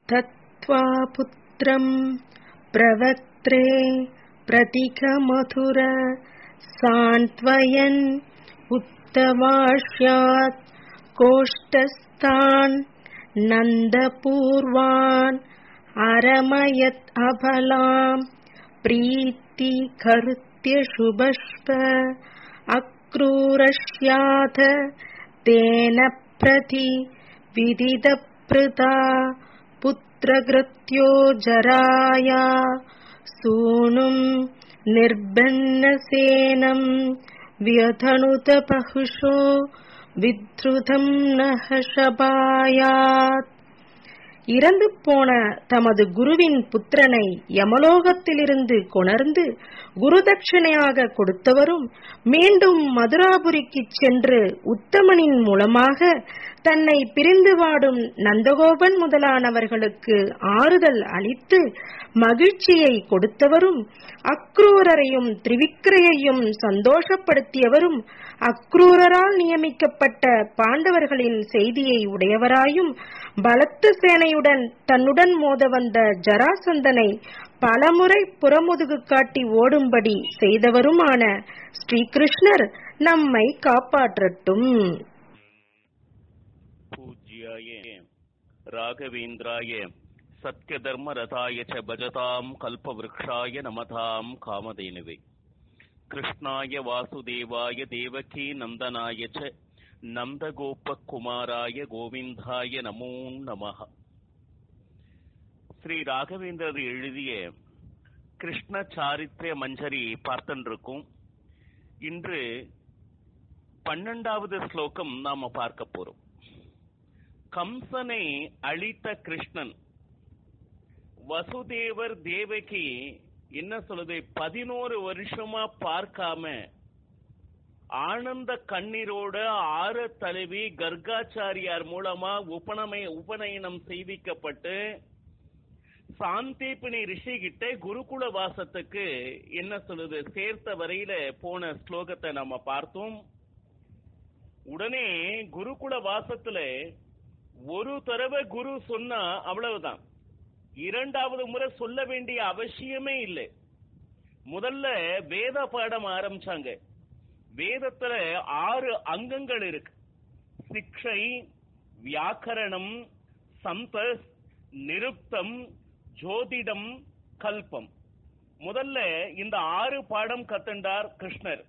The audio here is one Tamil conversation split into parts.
दत्त्वा पुत्रम् प्रवक्त्रे प्रतिकमधुर सान्त्वयन् उत्तवाष्यात् कोष्ठस्थान् नन्दपूर्वान् अरमयत् अबलाम् प्रीतिकर्त्य शुभष्प अक्रूरस्याथ तेन प्रति विदितपृता पुत्रकृत्यो जराया सूनुम् निर्बन्नसेनम् व्यथनुत बहुशो வித்ருதம் நகஷபாயாத் இறந்து போன தமது குருவின் புத்திரனை யமலோகத்திலிருந்து கொணர்ந்து குருதட்சிணையாக கொடுத்தவரும் மீண்டும் மதுராபுரிக்கு சென்று உத்தமனின் மூலமாக தன்னை பிரிந்து வாடும் நந்தகோபன் முதலானவர்களுக்கு ஆறுதல் அளித்து மகிழ்ச்சியை கொடுத்தவரும் அக்ரூரரையும் திரிவிக்கிரையையும் சந்தோஷப்படுத்தியவரும் அக்ரூரரால் நியமிக்கப்பட்ட பாண்டவர்களின் செய்தியை உடையவராயும் பலத்த சேனையுடன் தன்னுடன் மோத வந்த ஜராசந்தனை பலமுறை புறமுதுகு காட்டி ஓடும்படி செய்தவருமான ஸ்ரீகிருஷ்ணர் நம்மை காப்பாற்றட்டும் पूज्याय राघवेन्द्राय सत्यधर्मरथाय च भजताम् कल्पवृक्षाय नमताम् कामधेनुवे कृष्णाय वासुदेवाय देवकी नन्दनाय च நந்தகோபகுமாராய கோவிந்தாய நமோ நமः ஸ்ரீ ராகவேந்திரர் எழுதிய கிருஷ்ண சாரித்ர மஞ்சரி பார்த்துருக்கும் இன்று பன்னெண்டாவது ஸ்லோகம் நாம பார்க்க போறோம் கம்சனை அழித்த கிருஷ்ணன் வசுதேவர் தேவகி என்ன சொல்லுது பதினோரு வருஷமா பார்க்காம ஆனந்த கண்ணீரோட ஆற தலைவி கர்காச்சாரியார் மூலமா உபநமை உபநயனம் செய்விக்கப்பட்டு சாந்திபினி ரிஷி கிட்ட குருகுல வாசத்துக்கு என்ன சொல்லுது சேர்த்த வரையில போன ஸ்லோகத்தை நம்ம பார்த்தோம் உடனே குருகுல வாசத்துல ஒரு தடவை குரு சொன்னா அவ்வளவுதான் இரண்டாவது முறை சொல்ல வேண்டிய அவசியமே இல்லை முதல்ல வேத பாடம் ஆரம்பிச்சாங்க வேதத்துல ஆறு அங்கங்கள் இருக்கு சிக்ஷை வியாக்கரணம் சம்பஸ் நிருப்தம் ஜோதிடம் கல்பம் முதல்ல இந்த ஆறு பாடம் கத்துண்டார் கிருஷ்ணர்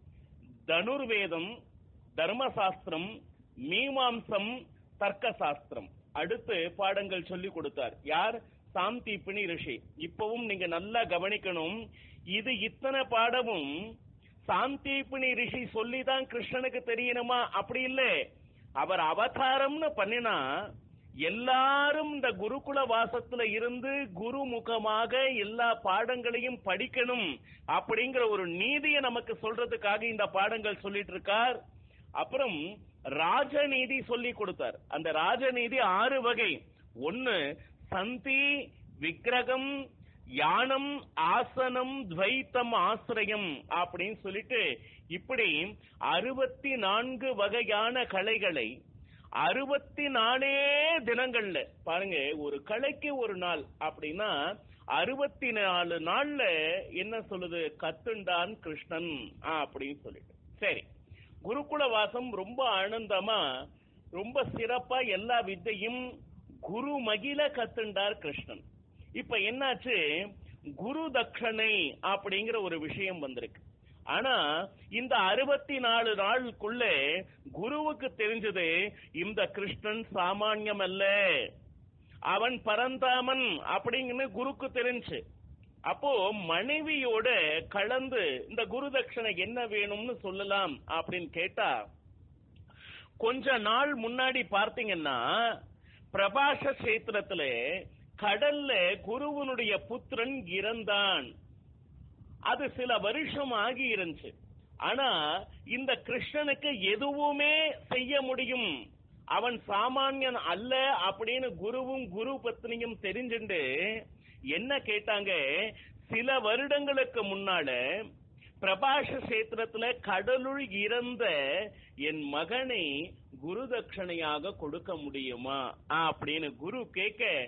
தனுர்வேதம் தர்மசாஸ்திரம் மீமாம்சம் தர்க்க சாஸ்திரம் அடுத்து பாடங்கள் சொல்லி கொடுத்தார் யார் சாந்திப்பிணி ரிஷி இப்பவும் நீங்க நல்லா கவனிக்கணும் இது இத்தனை பாடமும் சாந்திப்பிணி ரிஷி சொல்லிதான் கிருஷ்ணனுக்கு தெரியணுமா அப்படி இல்ல அவர் அவதாரம்னு பண்ணினா எல்லாரும் இந்த குருகுல வாசத்துல இருந்து குரு முகமாக எல்லா பாடங்களையும் படிக்கணும் அப்படிங்கிற ஒரு நீதியை நமக்கு சொல்றதுக்காக இந்த பாடங்கள் சொல்லிட்டு இருக்கார் அப்புறம் ராஜநீதி சொல்லி கொடுத்தார் அந்த ராஜநீதி ஆறு வகை ஒன்னு சந்தி விக்கிரகம் யானம் ஆசனம் துவைத்தம் ஆசிரியம் அப்படின்னு சொல்லிட்டு இப்படி அறுபத்தி நான்கு வகையான கலைகளை அறுபத்தி நாலே தினங்கள்ல பாருங்க ஒரு கலைக்கு ஒரு நாள் அப்படின்னா அறுபத்தி நாலு நாள்ல என்ன சொல்லுது கத்துண்டான் கிருஷ்ணன் அப்படின்னு சொல்லிட்டு சரி குருகுல வாசம் ரொம்ப ஆனந்தமா ரொம்ப சிறப்பா எல்லா வித்தையும் குரு மகிழ கத்துண்டார் கிருஷ்ணன் இப்ப என்னாச்சு குரு தட்சணை அப்படிங்கிற ஒரு விஷயம் வந்திருக்கு ஆனா இந்த அறுபத்தி நாலு நாளுக்குள்ள குருவுக்கு தெரிஞ்சது இந்த கிருஷ்ணன் சாமானியம் அல்ல அவன் பரந்தாமன் அப்படிங்கன்னு குருக்கு தெரிஞ்சு அப்போ மனைவியோட கலந்து இந்த குரு தட்சணை என்ன வேணும்னு சொல்லலாம் அப்படின்னு கேட்டா கொஞ்ச நாள் முன்னாடி பார்த்தீங்கன்னா பிரபாஷ கஷேத்திரத்துல கடல்ல குருவனுடைய புத்திரன் இறந்தான் அது சில வருஷம் ஆகி இருந்துச்சு ஆனா இந்த கிருஷ்ணனுக்கு எதுவுமே செய்ய முடியும் அவன் சாமானியன் அல்ல அப்படின்னு குருவும் குரு பத்னியும் தெரிஞ்சுண்டு என்ன கேட்டாங்க சில வருடங்களுக்கு முன்னால பிரபாஷ கஷேத்திரத்துல கடலுள் இறந்த என் மகனை குரு தட்சணையாக கொடுக்க முடியுமா அப்படின்னு குரு கேட்க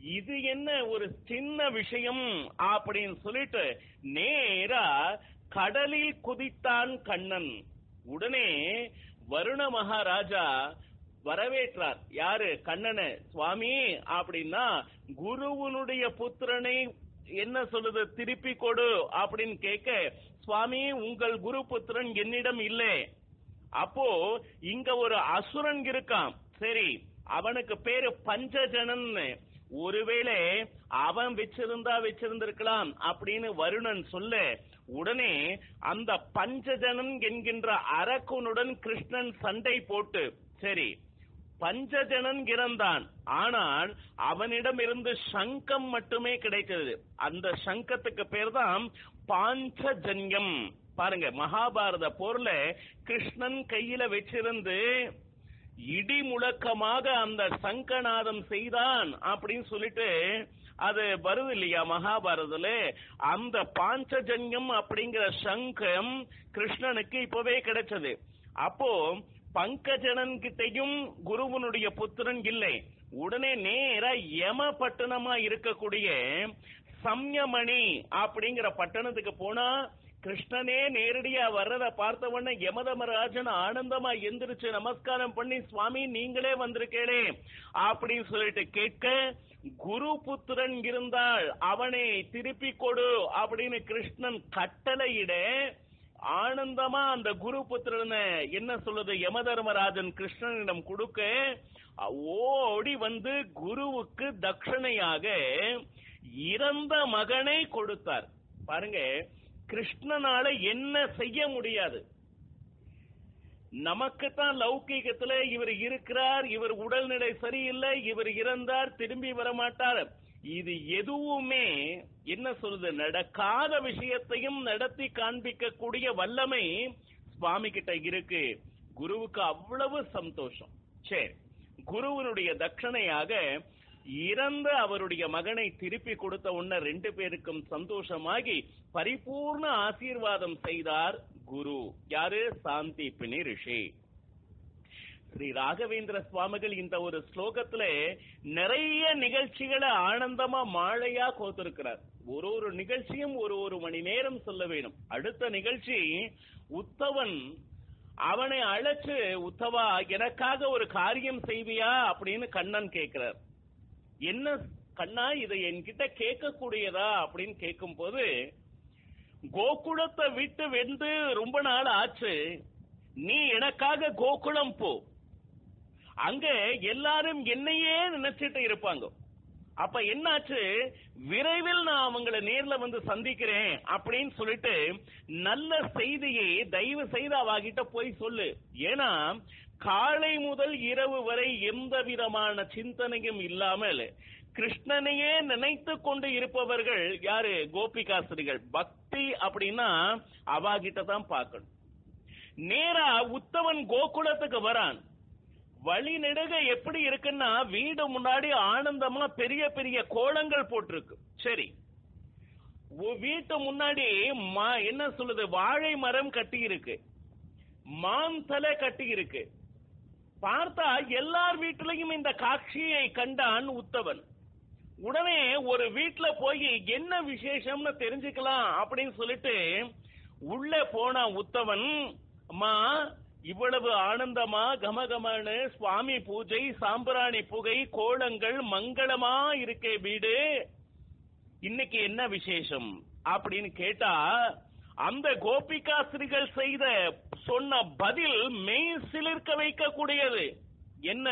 இது என்ன ஒரு சின்ன விஷயம் அப்படின்னு சொல்லிட்டு நேரா கடலில் குதித்தான் கண்ணன் உடனே வருண மகாராஜா வரவேற்றார் யாரு கண்ணனை சுவாமி அப்படின்னா குருவனுடைய புத்திரனை என்ன சொல்லுது திருப்பி கொடு அப்படின்னு கேட்க சுவாமி உங்கள் குரு புத்திரன் என்னிடம் இல்லை அப்போ இங்க ஒரு அசுரன் இருக்கான் சரி அவனுக்கு பேரு பஞ்சஜனன் ஒருவேளை அவன் வச்சிருந்தா வச்சிருந்திருக்கலாம் அப்படின்னு வருணன் சொல்ல உடனே அந்த பஞ்சஜனன் என்கின்ற அரக்குனுடன் கிருஷ்ணன் சண்டை போட்டு சரி பஞ்சஜனன் இறந்தான் ஆனால் அவனிடம் இருந்து சங்கம் மட்டுமே கிடைத்தது அந்த சங்கத்துக்கு பேர் தான் பாஞ்சஜன்யம் பாருங்க மகாபாரத போர்ல கிருஷ்ணன் கையில வச்சிருந்து இடி முழக்கமாக அந்த சங்கநாதம் செய்தான் அப்படின்னு சொல்லிட்டு அது வருது இல்லையா மகாபாரதத்துல அந்த பாஞ்சஜன்யம் அப்படிங்கிற சங்கம் கிருஷ்ணனுக்கு இப்பவே கிடைச்சது அப்போ பங்கஜனன் கிட்டையும் குருவனுடைய புத்திரன் இல்லை உடனே நேரா யம பட்டணமா இருக்கக்கூடிய சம்யமணி அப்படிங்கிற பட்டணத்துக்கு போனா கிருஷ்ணனே நேரடியா வர்றத பார்த்த உடனே யமதமராஜன் ஆனந்தமா எந்திரிச்சு நமஸ்காரம் பண்ணி சுவாமி நீங்களே வந்திருக்கேளே அப்படின்னு சொல்லிட்டு கேட்க குரு புத்திரன் இருந்தால் அவனை திருப்பி கொடு அப்படின்னு கிருஷ்ணன் கட்டளையிட ஆனந்தமா அந்த குரு புத்திரனை என்ன சொல்லுது யமதர்மராஜன் கிருஷ்ணனிடம் கொடுக்க ஓடி வந்து குருவுக்கு தட்சணையாக இறந்த மகனை கொடுத்தார் பாருங்க கிருஷ்ணனால என்ன செய்ய முடியாது நமக்கு தான் லௌகீகத்துல இவர் இருக்கிறார் இவர் உடல்நிலை சரியில்லை இவர் இறந்தார் திரும்பி வரமாட்டார் இது எதுவுமே என்ன சொல்லுது நடக்காத விஷயத்தையும் நடத்தி காண்பிக்கக்கூடிய வல்லமை சுவாமி கிட்ட இருக்கு குருவுக்கு அவ்வளவு சந்தோஷம் சரி குருவனுடைய தட்சணையாக இறந்த அவருடைய மகனை திருப்பி கொடுத்த உடனே ரெண்டு பேருக்கும் சந்தோஷமாகி பரிபூர்ண ஆசீர்வாதம் செய்தார் குரு யாரு சாந்தி பிணி ரிஷி ஸ்ரீ ராகவேந்திர சுவாமிகள் இந்த ஒரு ஸ்லோகத்துல நிறைய நிகழ்ச்சிகளை ஆனந்தமா மாழையா கோத்திருக்கிறார் ஒரு ஒரு நிகழ்ச்சியும் ஒரு ஒரு மணி நேரம் சொல்ல வேணும் அடுத்த நிகழ்ச்சி உத்தவன் அவனை அழைச்சு உத்தவா எனக்காக ஒரு காரியம் செய்வியா அப்படின்னு கண்ணன் கேட்கிறார் என்ன கண்ணா இதை என்கிட்ட கேட்கக்கூடியதா அப்படின்னு கேட்கும் போது கோகுலத்தை விட்டு வெந்து ரொம்ப நாள் ஆச்சு நீ எனக்காக கோகுலம் போ அங்க எல்லாரும் என்னையே நினைச்சிட்டு இருப்பாங்க அப்ப என்னாச்சு விரைவில் நான் அவங்கள நேர்ல வந்து சந்திக்கிறேன் அப்படின்னு சொல்லிட்டு நல்ல செய்தியை தயவு செய்து அவகிட்ட போய் சொல்லு ஏன்னா காலை முதல் இரவு வரை எந்த விதமான சிந்தனையும் இல்லாமல் கிருஷ்ணனையே நினைத்து கொண்டு இருப்பவர்கள் யாரு கோபிகாஸ்திரிகள் பக்தி அப்படின்னா அவாகிட்ட தான் பார்க்கணும் நேரா உத்தவன் கோகுலத்துக்கு வரான் வழி நெடுக எப்படி இருக்குன்னா வீடு முன்னாடி ஆனந்தமா பெரிய பெரிய கோலங்கள் போட்டிருக்கு சரி உ- வீட்டு முன்னாடி மா- என்ன சொல்லுது வாழை மரம் கட்டி இருக்கு மான் தலை கட்டி இருக்கு பார்த்தா எல்லார் வீட்டிலையும் இந்த காட்சியை கண்டான் உத்தவன் உடனே ஒரு வீட்ல போய் என்ன விசேஷம்னு தெரிஞ்சுக்கலாம் அப்படின்னு சொல்லிட்டு உள்ள போன உத்தவன் அம்மா இவ்வளவு ஆனந்தமா கமகமன்னு சுவாமி பூஜை சாம்பிராணி புகை கோலங்கள் மங்களமா இருக்கே வீடு இன்னைக்கு என்ன விசேஷம் அப்படின்னு கேட்டா அந்த கோபிகாஸ்திரிகள் செய்த சொன்ன பதில் மெய் சிலிர்க்க வைக்கக்கூடியது என்ன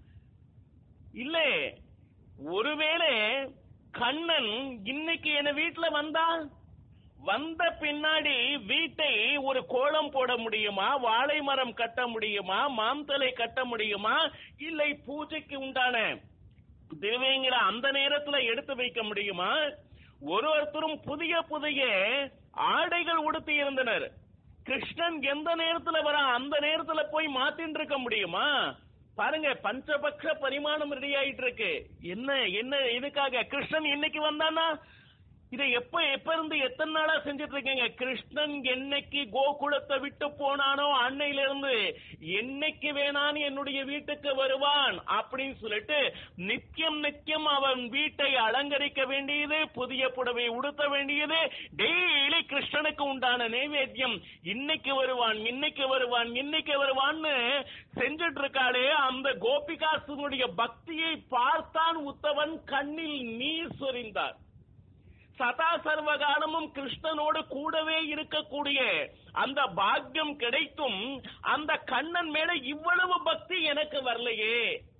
இல்ல ஒருவேளை கண்ணன் இன்னைக்கு என் வீட்டுல வந்தா வந்த பின்னாடி வீட்டை ஒரு கோலம் போட முடியுமா வாழை மரம் கட்ட முடியுமா மாம்தலை கட்ட முடியுமா இல்லை பூஜைக்கு உண்டான திரவியங்களை அந்த நேரத்துல எடுத்து வைக்க முடியுமா ஒரு ஒருத்தரும் புதிய புதிய ஆடைகள் உடுத்தி இருந்தனர் கிருஷ்ணன் எந்த நேரத்துல வர அந்த நேரத்துல போய் மாத்தின்னு இருக்க முடியுமா பாருங்க பஞ்சபக்ஷ பரிமாணம் ரெடி ஆயிட்டு இருக்கு என்ன என்ன இதுக்காக கிருஷ்ணன் இன்னைக்கு வந்தானா இதை எப்ப எப்ப இருந்து எத்தனை நாளா செஞ்சுட்டு இருக்கீங்க கிருஷ்ணன் என்னைக்கு கோகுலத்தை விட்டு போனானோ அன்னையில இருந்து என்னைக்கு வேணான்னு என்னுடைய வீட்டுக்கு வருவான் அப்படின்னு சொல்லிட்டு நித்தியம் நித்தியம் அவன் வீட்டை அலங்கரிக்க வேண்டியது புதிய புடவை உடுத்த வேண்டியது டெய்லி கிருஷ்ணனுக்கு உண்டான நைவேத்தியம் இன்னைக்கு வருவான் இன்னைக்கு வருவான் இன்னைக்கு வருவான்னு செஞ்சுட்டு இருக்காளே அந்த கோபிகாசனுடைய பக்தியை பார்த்தான் உத்தவன் கண்ணில் நீர் சொரிந்தார் சதா சர்வ காலமும் கிருஷ்ணனோடு கூடவே இருக்கக்கூடிய அந்த பாக்கியம் கிடைத்தும் அந்த கண்ணன் மேல இவ்வளவு பக்தி எனக்கு வரலையே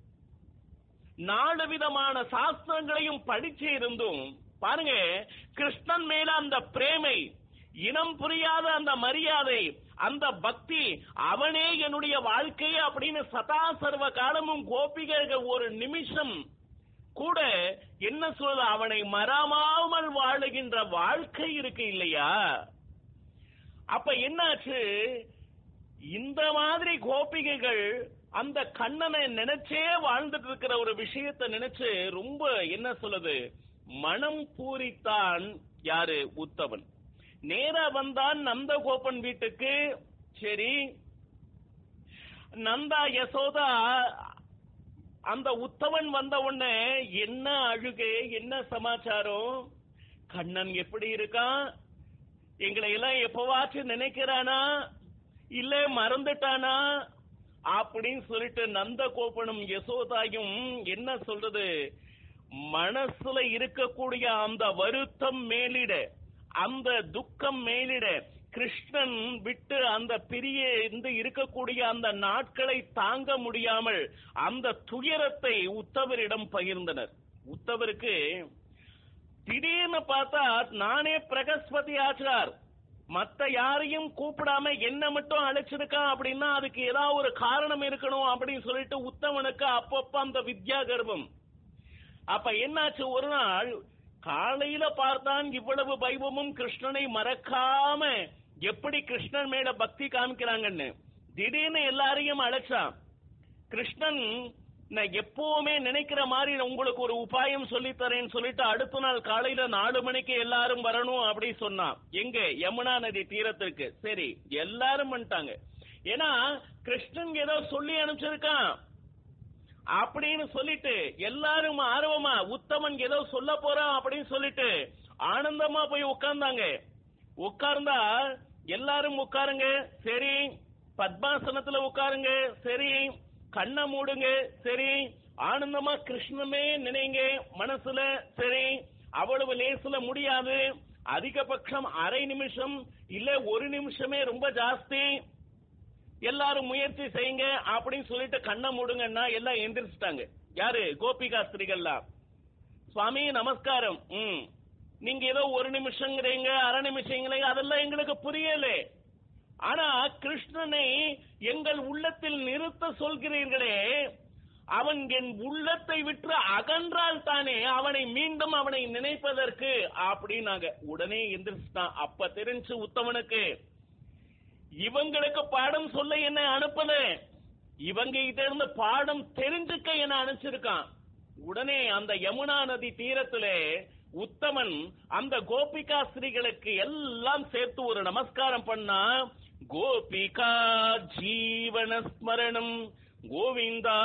நாலு விதமான சாஸ்திரங்களையும் படிச்சு இருந்தும் பாருங்க கிருஷ்ணன் மேல அந்த பிரேமை இனம் புரியாத அந்த மரியாதை அந்த பக்தி அவனே என்னுடைய வாழ்க்கை அப்படின்னு சதா சர்வ காலமும் கோபிகர்கள் ஒரு நிமிஷம் கூட என்ன சொல்றது அவனை மறமாமல் வாழுகின்ற வாழ்க்கை இருக்கு இல்லையா அப்ப என்னாச்சு இந்த மாதிரி கோபிகைகள் அந்த கண்ணனை நினைச்சே வாழ்ந்துட்டு இருக்கிற ஒரு விஷயத்தை நினைச்சு ரொம்ப என்ன சொல்லுது மனம் பூரித்தான் யாரு உத்தவன் நேரா வந்தான் நந்தகோபன் வீட்டுக்கு சரி நந்தா யசோதா அந்த உத்தவன் வந்த உடனே என்ன அழுகை என்ன சமாச்சாரம் கண்ணன் எப்படி இருக்கான் எங்களை எல்லாம் எப்பவாச்சும் நினைக்கிறானா இல்ல மறந்துட்டானா அப்படின்னு சொல்லிட்டு நந்த கோபனும் யசோதாயும் என்ன சொல்றது மனசுல இருக்கக்கூடிய அந்த வருத்தம் மேலிட அந்த துக்கம் மேலிட கிருஷ்ணன் விட்டு அந்த பிரிய இருந்து இருக்கக்கூடிய அந்த நாட்களை தாங்க முடியாமல் அந்த துயரத்தை உத்தவரிடம் பகிர்ந்தனர் உத்தவருக்கு திடீர்னு பார்த்தா நானே பிரகஸ்பதி ஆச்சார் மத்த யாரையும் கூப்பிடாம என்ன மட்டும் அழைச்சிருக்கான் அப்படின்னா அதுக்கு ஏதாவது ஒரு காரணம் இருக்கணும் அப்படின்னு சொல்லிட்டு உத்தவனுக்கு அப்பப்ப அந்த வித்யா கர்வம் அப்ப என்னாச்சு ஒரு நாள் காலையில பார்த்தான் இவ்வளவு வைபவமும் கிருஷ்ணனை மறக்காம எப்படி கிருஷ்ணன் மேல பக்தி காமிக்கிறாங்கன்னு திடீர்னு எல்லாரையும் அழைச்சான் கிருஷ்ணன் நான் எப்பவுமே நினைக்கிற மாதிரி உங்களுக்கு ஒரு உபாயம் சொல்லித் தரேன்னு சொல்லிட்டு அடுத்த நாள் காலையில நாலு மணிக்கு எல்லாரும் வரணும் அப்படி சொன்னான் எங்க யமுனா நதி தீரத்திற்கு சரி எல்லாரும் வந்துட்டாங்க ஏன்னா கிருஷ்ணன் ஏதோ சொல்லி அனுப்பிச்சிருக்கான் அப்படின்னு சொல்லிட்டு எல்லாரும் ஆர்வமா உத்தமன் ஏதோ சொல்ல போறான் அப்படின்னு சொல்லிட்டு ஆனந்தமா போய் உட்கார்ந்தாங்க உட்கார்ந்தா எல்லாரும் உட்காருங்க சரி பத்மாசனத்துல உட்காருங்க சரி கண்ணை மூடுங்க சரி ஆனந்தமா கிருஷ்ணமே நினைங்க மனசுல சரி அவ்வளவு லேசுல முடியாது அதிகபட்சம் அரை நிமிஷம் இல்ல ஒரு நிமிஷமே ரொம்ப ஜாஸ்தி எல்லாரும் முயற்சி செய்யுங்க அப்படின்னு சொல்லிட்டு கண்ணை மூடுங்கன்னா எல்லாம் எந்திரிச்சிட்டாங்க யாரு கோபிகா ஸ்திரிகள்லாம் சுவாமி நமஸ்காரம் ம் நீங்க ஏதோ ஒரு நிமிஷங்கிறீங்க அரை நிமிஷங்கிறீங்க அதெல்லாம் எங்களுக்கு புரியல ஆனா கிருஷ்ணனை எங்கள் உள்ளத்தில் நிறுத்த சொல்கிறீர்களே அவன் என் உள்ளத்தை விட்டு அகன்றால் தானே அவனை மீண்டும் அவனை நினைப்பதற்கு அப்படின்னாங்க உடனே எந்திரிச்சிட்டான் அப்ப தெரிஞ்சு உத்தவனுக்கு இவங்களுக்கு பாடம் சொல்ல என்ன அனுப்பல இவங்க கிட்ட இருந்து பாடம் தெரிஞ்சுக்க என்ன அனுப்பிச்சிருக்கான் உடனே அந்த யமுனா நதி தீரத்திலே உத்தமன் அந்த கோபிகா ஸ்ரீகளுக்கு எல்லாம் சேர்த்து ஒரு நமஸ்காரம் பண்ணா கோபிகா ஜீவன ஸ்மரணம் கோவிந்தா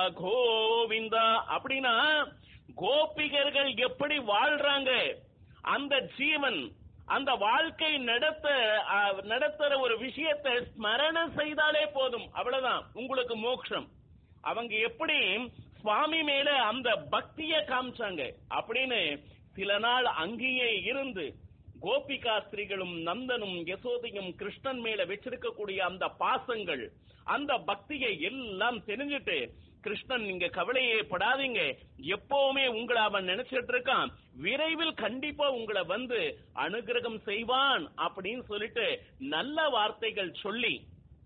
கோவிந்தா அப்படின்னா கோபிகர்கள் எப்படி வாழ்றாங்க அந்த ஜீவன் அந்த வாழ்க்கை நடத்த அஹ், நடத்துற ஒரு விஷயத்தை ஸ்மரணம் செய்தாலே போதும் அவ்வளவுதான் உங்களுக்கு மோட்சம் அவங்க எப்படி சுவாமி மேல அந்த பக்திய காமிச்சாங்க அப்படின்னு சில நாள் அங்கேயே இருந்து கோபிகா ஸ்திரீகளும் நந்தனும் யசோதையும் கிருஷ்ணன் மேல வச்சிருக்கக்கூடிய அந்த பாசங்கள் அந்த பக்தியை எல்லாம் தெரிஞ்சுட்டு கிருஷ்ணன் நீங்க கவலையே படாதீங்க எப்பவுமே உங்களை அவன் நினைச்சிட்டு இருக்கான் விரைவில் கண்டிப்பா உங்களை வந்து அனுகிரகம் செய்வான் அப்படின்னு சொல்லிட்டு நல்ல வார்த்தைகள் சொல்லி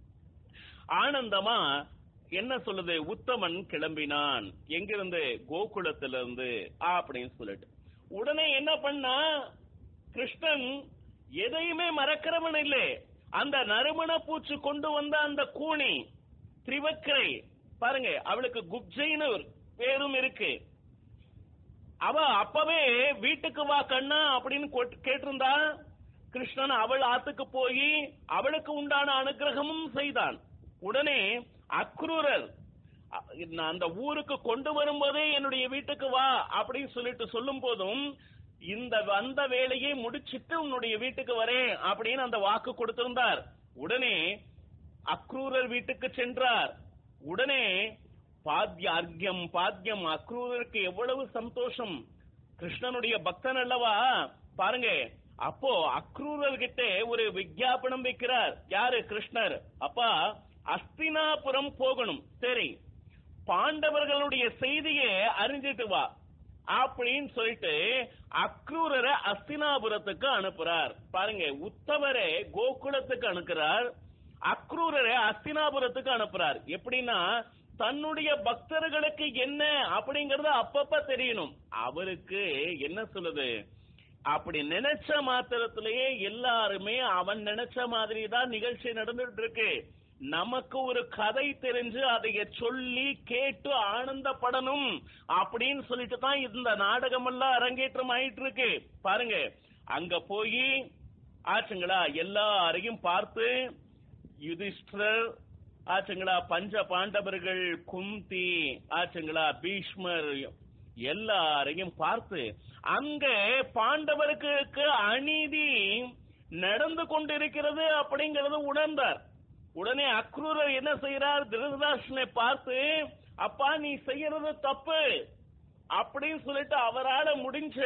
ஆனந்தமா என்ன சொல்லுது உத்தமன் கிளம்பினான் எங்கிருந்து கோகுலத்திலிருந்து அப்படின்னு சொல்லிட்டு உடனே என்ன பண்ணா கிருஷ்ணன் எதையுமே மறக்கிறவன் இல்லை அந்த நறுமண பூச்சி கொண்டு வந்த அந்த கூனி திரிவக்கரை பாருங்க அவளுக்கு குப்ஜைன்னு ஒரு பேரும் இருக்கு அவ அப்பவே வீட்டுக்கு வா கண்ணா அப்படின்னு கொட்- கேட்டிருந்தா கிருஷ்ணன் அவள் ஆத்துக்கு போய் அவளுக்கு உண்டான அனுகிரகமும் செய்தான் உடனே அக்ரூரர் அ- நான் அந்த ஊருக்கு கொண்டு வரும்போதே என்னுடைய வீட்டுக்கு வா அப்படின்னு சொல்லிட்டு சொல்லும் போதும் இந்த வந்த வேலையை முடிச்சிட்டு உன்னுடைய வீட்டுக்கு வரேன் அப்படின்னு அந்த வாக்கு கொடுத்திருந்தார் உடனே அக்ரூரர் வீட்டுக்கு சென்றார் உடனே பாத்ய அர்க்யம் பாத்யம் அக்ரூரருக்கு எவ்வளவு சந்தோஷம் கிருஷ்ணனுடைய பக்தன் அல்லவா பாருங்க அப்போ அக்ரூரர் கிட்ட ஒரு விஞ்ஞாபனம் வைக்கிறார் யாரு கிருஷ்ணர் அப்பா அஸ்தினாபுரம் போகணும் சரி பாண்டவர்களுடைய செய்தியை அறிஞ்சிட்டு வா அப்படின்னு சொல்லிட்டு அக்ரூரரை அஸ்தினாபுரத்துக்கு அனுப்புறார் பாருங்க உத்தவரை கோகுலத்துக்கு அனுப்புறார் அக்ரூரரை அஸ்தினாபுரத்துக்கு அனுப்புறார் எப்படின்னா தன்னுடைய பக்தர்களுக்கு என்ன அப்படிங்கறது அப்பப்ப தெரியணும் அவருக்கு என்ன சொல்லுது அப்படி நினைச்ச மாத்திரத்திலேயே எல்லாருமே அவன் நினைச்ச மாதிரி தான் நிகழ்ச்சி நடந்துட்டு இருக்கு நமக்கு ஒரு கதை தெரிஞ்சு அதைய சொல்லி கேட்டு ஆனந்தப்படணும் அப்படின்னு சொல்லிட்டு தான் இந்த நாடகம் எல்லாம் அரங்கேற்றம் ஆயிட்டு இருக்கு பாருங்க அங்க போய் ஆச்சுங்களா எல்லாரையும் பார்த்து யுதிஷ்டர் ஆச்சுங்களா பஞ்ச பாண்டவர்கள் குந்தி ஆச்சுங்களா பீஷ்மர் எல்லாரையும் பார்த்து அங்க பாண்டவருக்கு அநீதி நடந்து கொண்டிருக்கிறது அப்படிங்கறது உணர்ந்தார் உடனே அக்ரூரர் என்ன செய்யறார் திருதராஷ்டனை பார்த்து அப்பா நீ செய்யறது தப்பு அப்படின்னு சொல்லிட்டு அவரால முடிஞ்ச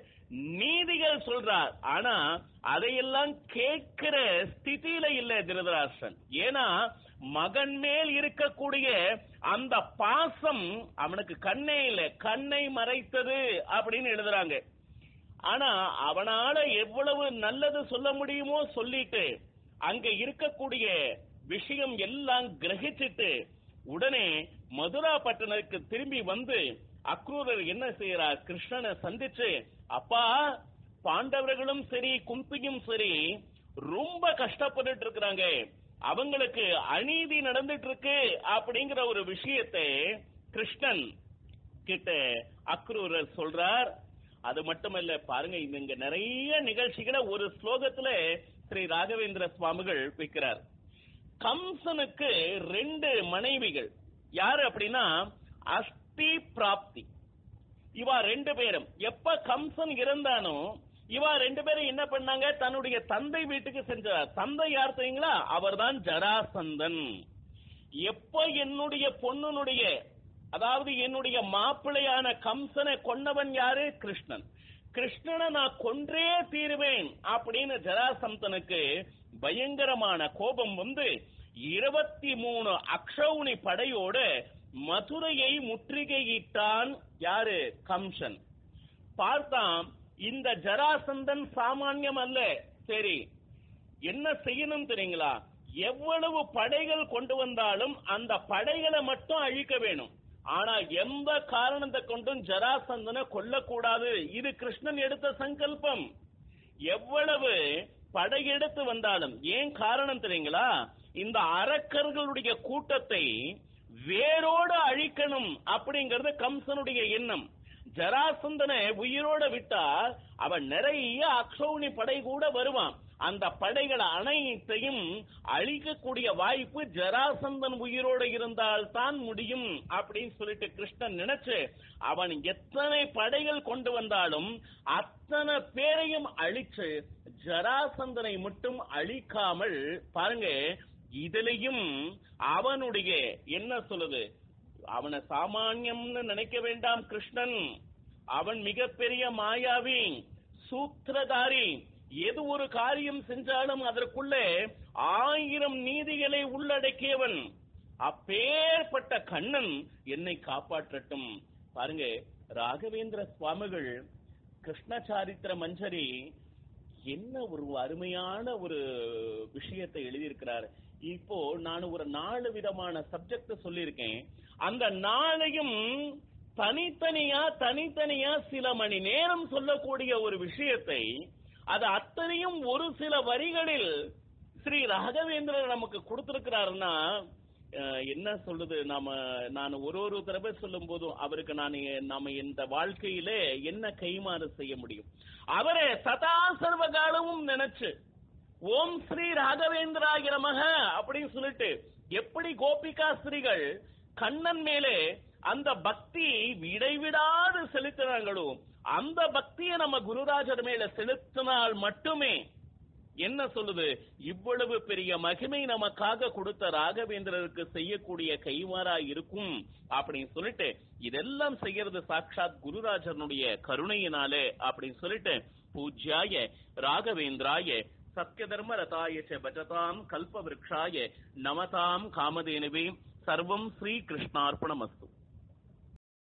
நீதிகள் சொல்றார் ஆனா அதையெல்லாம் கேட்கிற ஸ்திதியில இல்ல திருதராஷ்டிரன் ஏன்னா மகன் மேல் இருக்கக்கூடிய அந்த பாசம் அவனுக்கு கண்ணே இல்ல கண்ணை மறைத்தது அப்படின்னு எழுதுறாங்க ஆனா அவனால எவ்வளவு நல்லது சொல்ல முடியுமோ சொல்லிட்டு அங்க இருக்கக்கூடிய விஷயம் எல்லாம் கிரகிச்சிட்டு உடனே மதுரா பட்டணத்துக்கு திரும்பி வந்து அக்ரூரர் என்ன செய்யறார் கிருஷ்ணனை சந்திச்சு அப்பா பாண்டவர்களும் சரி குந்தியும் சரி ரொம்ப கஷ்டப்பட்டுட்டு இருக்கிறாங்க அவங்களுக்கு அநீதி நடந்துட்டு இருக்கு அப்படிங்கிற ஒரு விஷயத்தை கிருஷ்ணன் கிட்ட அக்ரூரர் சொல்றார் அது மட்டுமல்ல பாருங்க இது இங்க நிறைய நிகழ்ச்சிகளை ஒரு ஸ்லோகத்துல ஸ்ரீ ராகவேந்திர சுவாமிகள் வைக்கிறார் கம்சனுக்கு ரெண்டு மனைவிகள் யாரு அப்படின்னா அஸ்தி பிராப்தி இவா ரெண்டு பேரும் எப்ப கம்சன் இருந்தானோ இவா ரெண்டு பேரும் என்ன பண்ணாங்க தன்னுடைய தந்தை வீட்டுக்கு சென்றார் தந்தை யார் தெரியுங்களா அவர்தான் ஜராசந்தன் எப்ப என்னுடைய பொண்ணுனுடைய அதாவது என்னுடைய மாப்பிள்ளையான கம்சனை கொன்னவன் யாரு கிருஷ்ணன் கிருஷ்ணனை நான் கொன்றே தீருவேன் அப்படின்னு ஜராசந்தனுக்கு பயங்கரமான கோபம் வந்து இருபத்தி மூணு அக்ஷௌனி படையோடு மதுரையை முற்றுகையிட்டான் யாரு கம்சன் பார்த்தான் இந்த ஜராசந்தன் சாமானியம் அல்ல சரி என்ன செய்யணும் தெரியுங்களா எவ்வளவு படைகள் கொண்டு வந்தாலும் அந்த படைகளை மட்டும் அழிக்க வேணும் ஆனா எந்த காரணத்தை கொண்டும் ஜராசந்தனை கொல்லக்கூடாது இது கிருஷ்ணன் எடுத்த சங்கல்பம் எவ்வளவு படையெடுத்து வந்தாலும் ஏன் காரணம் தெரியுங்களா இந்த அரக்கர்களுடைய கூட்டத்தை வேரோடு அழிக்கணும் அப்படிங்கறது கம்சனுடைய எண்ணம் ஜராசந்தனை உயிரோட விட்டா அவன் நிறைய அக்ஷௌனி படை கூட வருவான் அந்த படைகள் அனைத்தையும் அழிக்கக்கூடிய வாய்ப்பு ஜராசந்தன் உயிரோடு இருந்தால் தான் முடியும் அப்படின்னு சொல்லிட்டு கிருஷ்ணன் நினைச்சு அவன் எத்தனை படைகள் கொண்டு வந்தாலும் அத்தனை பேரையும் அழிச்சு ஜராசந்தனை மட்டும் அழிக்காமல் பாருங்க இதுலயும் அவனுடைய என்ன சொல்லுது அவனை சாமானியம்னு நினைக்க வேண்டாம் கிருஷ்ணன் அவன் மிகப்பெரிய மாயாவி சூத்திரதாரி எது ஒரு காரியம் செஞ்சாலும் அதற்குள்ளே ஆயிரம் நீதிகளை உள்ளடக்கியவன் அப்பேற்பட்ட கண்ணன் என்னை காப்பாற்றட்டும் பாருங்க ராகவேந்திர சுவாமிகள் கிருஷ்ண சாரித்திர மஞ்சரி என்ன ஒரு அருமையான ஒரு விஷயத்தை எழுதியிருக்கிறார் இப்போ நான் ஒரு நாலு விதமான சப்ஜெக்ட் சொல்லியிருக்கேன் அந்த நாளையும் தனித்தனியா தனித்தனியா சில மணி நேரம் சொல்லக்கூடிய ஒரு விஷயத்தை அது அத்தனையும் ஒரு சில வரிகளில் ஸ்ரீ ராகவேந்திரர் நமக்கு கொடுத்திருக்கிறாருன்னா அஹ், என்ன சொல்றது நாம நான் ஒரு ஒரு தடவை சொல்லும் போதும் அவருக்கு நான் நாம இந்த வாழ்க்கையிலே என்ன கைமாறு செய்ய முடியும் அவரே சதா சர்வ காலமும் நினைச்சு ஓம் ஸ்ரீ ராகவேந்திராய நமக அப்படின்னு சொல்லிட்டு எப்படி கோபிகா ஸ்ரீகள் கண்ணன் மேலே அந்த பக்தி இடைவிடாது செலுத்தினாங்களோ அந்த பக்தியை நம்ம குருராஜர் மேல செலுத்தினால் மட்டுமே என்ன சொல்லுது இவ்வளவு பெரிய மகிமை நமக்காக கொடுத்த ராகவேந்திரருக்கு செய்யக்கூடிய கைமாறா இருக்கும் அப்படின்னு சொல்லிட்டு இதெல்லாம் செய்யறது சாட்சாத் குருராஜனுடைய கருணையினாலே அப்படின்னு சொல்லிட்டு பூஜ்யாய ராகவேந்திராய சத்யதர்ம ரதாய ச பஜதாம் கல்ப விருக்ஷாய நமதாம் காமதேனுவே சர்வம் ஸ்ரீ கிருஷ்ணார்ப்பணமஸ்து